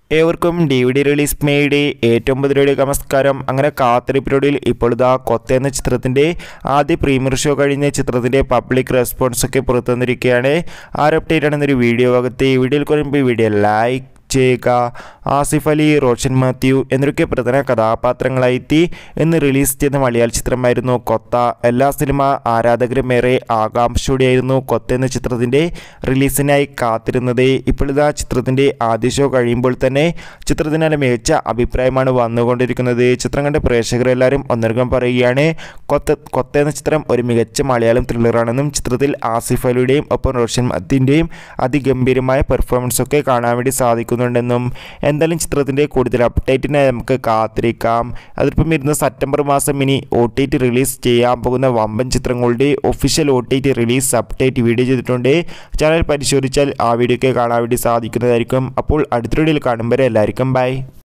ഏവർക്കും D V D release മേയുടെ ഏറ്റവും പുതിയ നമസ്കാരം അങ്ങനെ കാത്തിരിപ്പിലൊടിയിൽ ഇപ്പോൾ ഇതാ കൊത്ത എന്ന ചിത്രത്തിൻ്റെ ആദ്യ പ്രീമിയർ ഷോ കഴിഞ്ഞ ചിത്രത്തിൻ്റെ പബ്ലിക് റെസ്പോൺസ് ഒക്കെ പുറത്തു വന്നിരിക്കുകയാണ് ആ ഒരു അപ്ഡേറ്റ് ആണെന്നൊരു വീഡിയോ ഭാഗത്ത് ഈ വീഡിയോയിൽ കുറയുമ്പോൾ ഈ വീഡിയോ ലൈക്ക് ചെയ്യുക ആസിഫ് അലി റോഷൻ മാത്യു എന്നൊക്കെ പ്രധാന കഥാപാത്രങ്ങളായെത്തി എന്ന് റിലീസ് ചെയ്ത മലയാള ചിത്രമായിരുന്നു കൊത്ത എല്ലാ സിനിമ ആരാധകരും ഏറെ ആകാംക്ഷയോടെയായിരുന്നു കൊത്ത എന്ന ചിത്രത്തിൻ്റെ റിലീസിനായി കാത്തിരുന്നത് ഇപ്പോൾ ഇതാ ചിത്രത്തിൻ്റെ ആദ്യ ഷോ കഴിയുമ്പോൾ തന്നെ ചിത്രത്തിന് നല്ല മികച്ച അഭിപ്രായമാണ് വന്നുകൊണ്ടിരിക്കുന്നത് ചിത്രം കണ്ട പ്രേക്ഷകരെല്ലാവരും ഒന്നരകം പറയുകയാണ് കൊത്ത കൊത്ത എന്ന ചിത്രം ഒരു മികച്ച മലയാളം ത്രില്ലറാണെന്നും ചിത്രത്തിൽ ആസിഫ് അലിയുടെയും ഒപ്പം റോഷൻ മത്തിൻ്റെയും അതിഗംഭീരമായ പെർഫോമൻസ് ഒക്കെ കാണാൻ വേണ്ടി സാധിക്കുന്നുണ്ടെന്നും എന്തായാലും ചിത്രത്തിൻ്റെ കൂടുതൽ അപ്ഡേറ്റിനായി നമുക്ക് കാത്തിരിക്കാം അതിപ്പം ഇരുന്ന സെപ്റ്റംബർ മാസം ഇനി ഒ ടി ടി റിലീസ് ചെയ്യാൻ പോകുന്ന വമ്പൻ ചിത്രങ്ങളുടെ official O T T release update video ചെയ്തിട്ടുണ്ട് ചാനൽ പരിശോധിച്ചാൽ ആ വീഡിയോ ഒക്കെ കാണാൻ വേണ്ടി സാധിക്കുന്നതായിരിക്കും അപ്പോൾ അടുത്ത വീഡിയോയിൽ കാണുമ്പോൾ എല്ലാവർക്കും ബൈ